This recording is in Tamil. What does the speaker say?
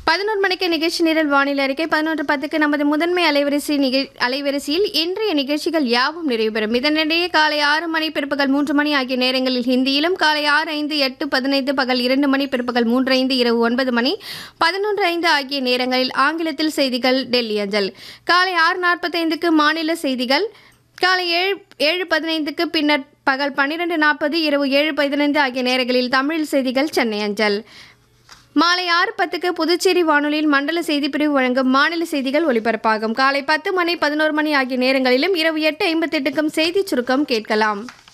பதினோரு மணிக்கு நிகழ்ச்சி நிரல் வானிலை அறிக்கை பதினொன்று பத்துக்கு நமது முதன்மை அலைவரிசை நிகழ் அலைவரிசையில் இன்றைய நிகழ்ச்சிகள் யாவும் நிறைவு பெறும் இதனிடையே காலை ஆறு மணி பிற்பகல் மூன்று மணி ஆகிய நேரங்களில் ஹிந்தியிலும் காலை ஆறு ஐந்து எட்டு பதினைந்து பகல் இரண்டு மணி பிற்பகல் மூன்று ஐந்து இரவு ஒன்பது மணி பதினொன்று ஐந்து ஆகிய நேரங்களில் ஆங்கிலத்தில் செய்திகள் டெல்லி அஞ்சல் காலை ஆறு நாற்பத்தைந்துக்கு மாநில செய்திகள் காலை ஏழு ஏழு பதினைந்துக்கு பின்னர் பகல் பன்னிரெண்டு நாற்பது இரவு ஏழு பதினைந்து ஆகிய நேரங்களில் தமிழ் செய்திகள் சென்னை அஞ்சல் மாலை ஆறு பத்துக்கு புதுச்சேரி வானொலியில் மண்டல செய்தி பிரிவு வழங்கும் மாநில செய்திகள் ஒலிபரப்பாகும் காலை பத்து மணி பதினோரு மணி ஆகிய நேரங்களிலும் இரவு எட்டு ஐம்பத்தெட்டுக்கும் செய்தி சுருக்கம் கேட்கலாம்